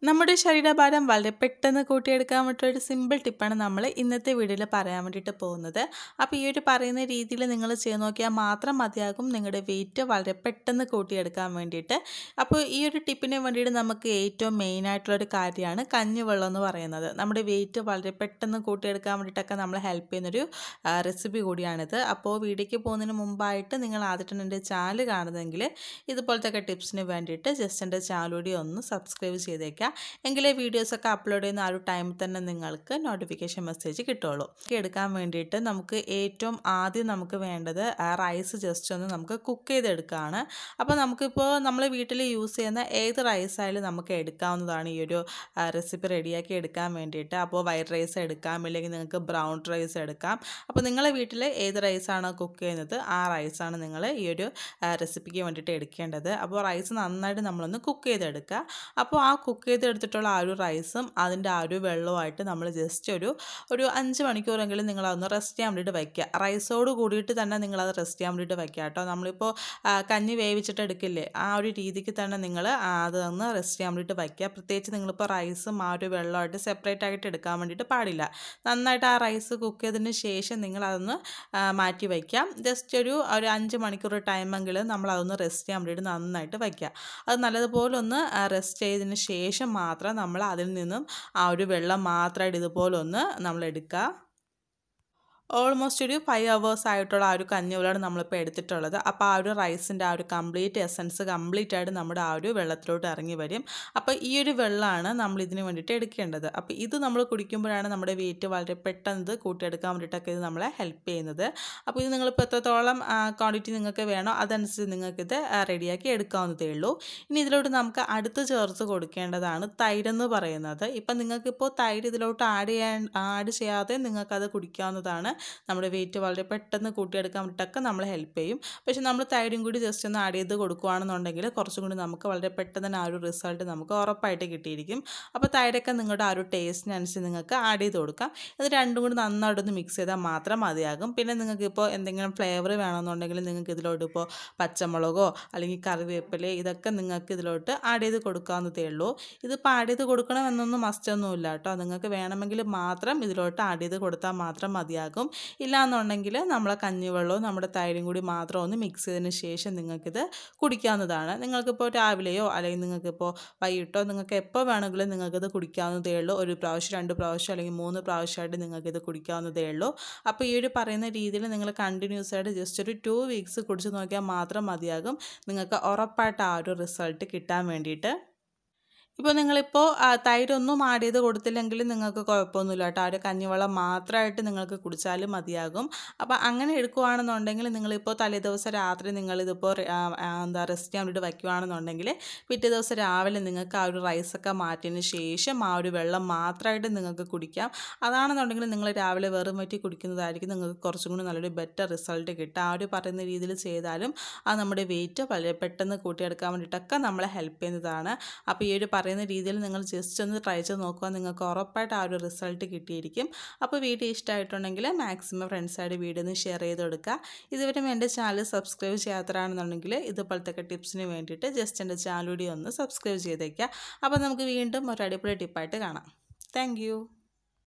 നമ്മുടെ ശരീരഭാരം വളരെ പെട്ടെന്ന് കൂട്ടിയെടുക്കാൻ പറ്റിയ ഒരു സിമ്പിൾ ടിപ്പാണ് നമ്മൾ ഇന്നത്തെ വീഡിയോയിൽ പറയാൻ വേണ്ടിയിട്ട് പോകുന്നത് അപ്പോൾ ഈ ഒരു പറയുന്ന രീതിയിൽ നിങ്ങൾ ചെയ്ത് നോക്കിയാൽ മാത്രം മതിയാകും നിങ്ങളുടെ വെയിറ്റ് വളരെ പെട്ടെന്ന് കൂട്ടിയെടുക്കാൻ വേണ്ടിയിട്ട് അപ്പോൾ ഈ ഒരു ടിപ്പിന് വേണ്ടിയിട്ട് നമുക്ക് ഏറ്റവും മെയിൻ ആയിട്ടുള്ളൊരു കാര്യമാണ് കഞ്ഞിവെള്ളം എന്ന് പറയുന്നത് നമ്മുടെ വെയിറ്റ് വളരെ പെട്ടെന്ന് കൂട്ടിയെടുക്കാൻ വേണ്ടിയിട്ടൊക്കെ നമ്മളെ ഹെൽപ്പ് ചെയ്യുന്നൊരു റെസിപ്പി കൂടിയാണിത് അപ്പോൾ വീഡിയോയ്ക്ക് പോകുന്നതിന് മുമ്പായിട്ട് നിങ്ങൾ ആദ്യമായിട്ടാണ് എൻ്റെ ചാനൽ കാണുന്നതെങ്കിൽ ഇതുപോലത്തെ ടിപ്സിന് വേണ്ടിയിട്ട് ജസ്റ്റ് എൻ്റെ ചാനൽ കൂടി ഒന്ന് സബ്സ്ക്രൈബ് ചെയ്തേക്കാം എങ്കിലേ വീഡിയോസൊക്കെ അപ്ലോഡ് ചെയ്യുന്ന ആ ഒരു ടൈമിൽ തന്നെ നിങ്ങൾക്ക് നോട്ടിഫിക്കേഷൻ മെസ്സേജ് കിട്ടുള്ളൂ എടുക്കാൻ വേണ്ടിയിട്ട് നമുക്ക് ഏറ്റവും ആദ്യം നമുക്ക് വേണ്ടത് ആ റൈസ് ജസ്റ്റ് ഒന്ന് നമുക്ക് കുക്ക് ചെയ്തെടുക്കുകയാണ് അപ്പോൾ നമുക്കിപ്പോൾ നമ്മൾ വീട്ടിൽ യൂസ് ചെയ്യുന്ന ഏത് റൈസ് ആയാലും നമുക്ക് എടുക്കാവുന്നതാണ് ഈ ഒരു റെസിപ്പി റെഡിയാക്കി എടുക്കാൻ വേണ്ടിയിട്ട് അപ്പോൾ വൈറ്റ് റൈസ് എടുക്കാം ഇല്ലെങ്കിൽ നിങ്ങൾക്ക് ബ്രൗൺ റൈസ് എടുക്കാം അപ്പോൾ നിങ്ങളെ വീട്ടിൽ ഏത് റൈസാണോ കുക്ക് ചെയ്യുന്നത് ആ റൈസാണ് നിങ്ങൾ ഈ ഒരു റെസിപ്പിക്ക് വേണ്ടിയിട്ട് എടുക്കേണ്ടത് അപ്പോൾ റൈസ് നന്നായിട്ട് നമ്മളൊന്ന് കുക്ക് ചെയ്തെടുക്കുക അപ്പോൾ ആ കുക്ക് ചെയ്തെടുത്തിട്ടുള്ള ആ ഒരു റൈസും അതിൻ്റെ ആ ഒരു വെള്ളവുമായിട്ട് നമ്മൾ ജസ്റ്റ് ഒരു ഒരു അഞ്ച് മണിക്കൂറെങ്കിലും നിങ്ങൾ അതൊന്ന് റെസ്റ്റ് ചെയ്യാൻ വേണ്ടിയിട്ട് വയ്ക്കുക റൈസോട് കൂടിയിട്ട് തന്നെ നിങ്ങളത് റെസ്റ്റ് ചെയ്യാൻ വേണ്ടിയിട്ട് വയ്ക്കുക കേട്ടോ നമ്മളിപ്പോൾ കഞ്ഞി വേവിച്ചിട്ട് എടുക്കില്ലേ ആ ഒരു രീതിക്ക് തന്നെ നിങ്ങൾ അതൊന്ന് റെസ്റ്റ് ചെയ്യാൻ വേണ്ടിയിട്ട് വയ്ക്കുക പ്രത്യേകിച്ച് നിങ്ങളിപ്പോൾ റൈസും ആ ഒരു വെള്ളമായിട്ട് സെപ്പറേറ്റ് ആയിട്ട് എടുക്കാൻ വേണ്ടിയിട്ട് പാടില്ല നന്നായിട്ട് ആ റൈസ് കുക്ക് ചെയ്തതിന് ശേഷം നിങ്ങളതൊന്ന് മാറ്റി വയ്ക്കാം ജസ്റ്റ് ഒരു ഒരു അഞ്ച് മണിക്കൂർ ടൈമെങ്കിലും നമ്മളതൊന്ന് റെസ്റ്റ് ചെയ്യാൻ വേണ്ടിയിട്ട് നന്നായിട്ട് വയ്ക്കുക അത് നല്ലതുപോലെ ഒന്ന് റെസ്റ്റ് ചെയ്തതിന് ശേഷം മാത്രം നമ്മൾ അതിൽ നിന്നും ആ ഒരു വെള്ളം മാത്രമായിട്ട് ഇതുപോലെ ഒന്ന് നമ്മൾ എടുക്കുക ഓൾമോസ്റ്റ് ഒരു ഫൈവ് അവേഴ്സ് ആയിട്ടുള്ള ആ ഒരു കഞ്ഞിവെള്ളമാണ് നമ്മളിപ്പോൾ എടുത്തിട്ടുള്ളത് അപ്പോൾ ആ ഒരു റൈസിൻ്റെ ആ ഒരു കംപ്ലീറ്റ് എസൻസ് കംപ്ലീറ്റ് ആയിട്ട് നമ്മുടെ ആ ഒരു വെള്ളത്തിലോട്ട് ഇറങ്ങി വരും അപ്പോൾ ഈ ഒരു വെള്ളമാണ് നമ്മൾ ഇതിന് വേണ്ടിയിട്ട് എടുക്കേണ്ടത് അപ്പോൾ ഇത് നമ്മൾ കുടിക്കുമ്പോഴാണ് നമ്മുടെ വെയിറ്റ് വളരെ പെട്ടെന്ന് കൂട്ടിയെടുക്കാൻ വേണ്ടിയിട്ടൊക്കെ ഇത് നമ്മളെ ഹെൽപ്പ് ചെയ്യുന്നത് അപ്പോൾ ഇത് നിങ്ങളിപ്പോൾ എത്രത്തോളം ക്വാണ്ടിറ്റി നിങ്ങൾക്ക് വേണോ അതനുസരിച്ച് നിങ്ങൾക്കിത് റെഡിയാക്കി എടുക്കാവുന്നതേ ഉള്ളൂ ഇനി ഇതിലോട്ട് നമുക്ക് അടുത്ത് ചേർത്ത് കൊടുക്കേണ്ടതാണ് തൈരെന്ന് പറയുന്നത് ഇപ്പം നിങ്ങൾക്കിപ്പോൾ തൈര് ഇതിലോട്ട് ആഡ് ചെയ്യാൻ ആഡ് ചെയ്യാതെ നിങ്ങൾക്കത് കുടിക്കാവുന്നതാണ് നമ്മുടെ വെയിറ്റ് വളരെ പെട്ടെന്ന് കൂട്ടിയെടുക്കാൻ വേണ്ടിയിട്ടൊക്കെ നമ്മളെ ഹെൽപ്പ് ചെയ്യും പക്ഷേ നമ്മൾ തൈരും കൂടി ജസ്റ്റ് ഒന്ന് ആഡ് ചെയ്ത് കൊടുക്കുകയാണെന്നുണ്ടെങ്കിൽ കുറച്ചും കൂടി നമുക്ക് വളരെ പെട്ടെന്ന് തന്നെ ആ ഒരു റിസൾട്ട് നമുക്ക് ഉറപ്പായിട്ട് കിട്ടിയിരിക്കും അപ്പോൾ തൈരൊക്കെ നിങ്ങളുടെ ആ ഒരു ടേസ്റ്റിനനുസരിച്ച് നിങ്ങൾക്ക് ആഡ് ചെയ്ത് കൊടുക്കാം ഇത് രണ്ടും കൂടി നന്നായിട്ടൊന്ന് മിക്സ് ചെയ്താൽ മാത്രം മതിയാകും പിന്നെ നിങ്ങൾക്ക് ഇപ്പോൾ എന്തെങ്കിലും ഫ്ലേവർ വേണമെന്നുണ്ടെങ്കിൽ നിങ്ങൾക്ക് ഇതിലോട്ട് ഇപ്പോൾ പച്ചമുളകോ അല്ലെങ്കിൽ കറിവേപ്പില ഇതൊക്കെ നിങ്ങൾക്ക് ഇതിലോട്ട് ആഡ് ചെയ്ത് കൊടുക്കാവുന്നതേ ഉള്ളൂ ഇതിപ്പോൾ ആഡ് ചെയ്ത് കൊടുക്കണമെന്നൊന്നും മസ്റ്റൊന്നുമില്ല കേട്ടോ നിങ്ങൾക്ക് വേണമെങ്കിൽ മാത്രം ഇതിലോട്ട് ആഡ് ചെയ്ത് കൊടുത്താൽ മാത്രം മതിയാകും ഇല്ലാന്നുണ്ടെങ്കിൽ നമ്മളെ കഞ്ഞിവെള്ളവും നമ്മുടെ തൈരും കൂടി മാത്രം ഒന്ന് മിക്സ് ചെയ്തതിന് ശേഷം നിങ്ങൾക്കിത് കുടിക്കാവുന്നതാണ് നിങ്ങൾക്കിപ്പോൾ രാവിലെയോ അല്ലെങ്കിൽ നിങ്ങൾക്കിപ്പോൾ വൈകിട്ടോ നിങ്ങൾക്ക് എപ്പോൾ വേണമെങ്കിലും നിങ്ങൾക്കിത് കുടിക്കാവുന്നതേ ഉള്ളൂ ഒരു പ്രാവശ്യം രണ്ട് പ്രാവശ്യം അല്ലെങ്കിൽ മൂന്ന് പ്രാവശ്യമായിട്ട് നിങ്ങൾക്കിത് കുടിക്കാവുന്നതേ ഉള്ളൂ അപ്പോൾ ഈ ഒരു പറയുന്ന രീതിയിൽ നിങ്ങൾ കണ്ടിന്യൂസ് ആയിട്ട് ജസ്റ്റ് ഒരു ടു വീക്സ് കുടിച്ച് നോക്കിയാൽ മാത്രം മതിയാകും നിങ്ങൾക്ക് ഉറപ്പായിട്ട് ആ ഒരു റിസൾട്ട് കിട്ടാൻ വേണ്ടിയിട്ട് ഇപ്പോൾ നിങ്ങളിപ്പോൾ തൈരൊന്നും ആഡ് ചെയ്ത് കൊടുത്തില്ലെങ്കിൽ നിങ്ങൾക്ക് കുഴപ്പമൊന്നുമില്ല കേട്ടോ ആ ഒരു കഞ്ഞിവെള്ളം മാത്രമായിട്ട് നിങ്ങൾക്ക് കുടിച്ചാലും മതിയാകും അപ്പോൾ അങ്ങനെ എടുക്കുകയാണെന്നുണ്ടെങ്കിൽ നിങ്ങളിപ്പോൾ തലേദിവസം രാത്രി നിങ്ങളിതിപ്പോൾ എന്താ റെസ്റ്റ് ചെയ്യാൻ വേണ്ടിയിട്ട് വയ്ക്കുകയാണെന്നുണ്ടെങ്കിൽ പിറ്റേ ദിവസം രാവിലെ നിങ്ങൾക്ക് ആ ഒരു റൈസൊക്കെ മാറ്റിയതിന് ശേഷം ആ ഒരു വെള്ളം മാത്രമായിട്ട് നിങ്ങൾക്ക് കുടിക്കാം അതാണെന്നുണ്ടെങ്കിൽ നിങ്ങൾ രാവിലെ വെറും വറ്റി കുടിക്കുന്നതായിരിക്കും നിങ്ങൾക്ക് കുറച്ചും കൂടി നല്ലൊരു ബെറ്റർ റിസൾട്ട് കിട്ടുക ആ ഒരു പറയുന്ന രീതിയിൽ ചെയ്താലും അത് നമ്മുടെ വെയിറ്റ് വളരെ പെട്ടെന്ന് കൂട്ടിയെടുക്കാൻ വേണ്ടിയിട്ടൊക്കെ നമ്മളെ ഹെൽപ്പ് ചെയ്യുന്നതാണ് അപ്പോൾ ഈ ഒരു പറയുന്ന രീതിയിൽ നിങ്ങൾ ജസ്റ്റ് ഒന്ന് ട്രൈ ചെയ്ത് നോക്കുക നിങ്ങൾക്ക് ഉറപ്പായിട്ട് ആ ഒരു റിസൾട്ട് കിട്ടിയിരിക്കും അപ്പോൾ വീഡിയോ ഇഷ്ടമായിട്ടുണ്ടെങ്കിൽ മാക്സിമം ഫ്രണ്ട്സായിട്ട് വീഡിയോ ഒന്ന് ഷെയർ ചെയ്ത് കൊടുക്കുക ഇതുവരെ എൻ്റെ ചാനൽ സബ്സ്ക്രൈബ് ചെയ്യാത്തതാണെന്നുണ്ടെങ്കിൽ ഇതുപോലത്തെ ടിപ്സിന് വേണ്ടിയിട്ട് ജസ്റ്റ് എൻ്റെ ചാനൽ കൂടി ഒന്ന് സബ്സ്ക്രൈബ് ചെയ്തേക്കുക അപ്പോൾ നമുക്ക് വീണ്ടും ഒരു അടിപൊളി ടിപ്പായിട്ട് കാണാം താങ്ക്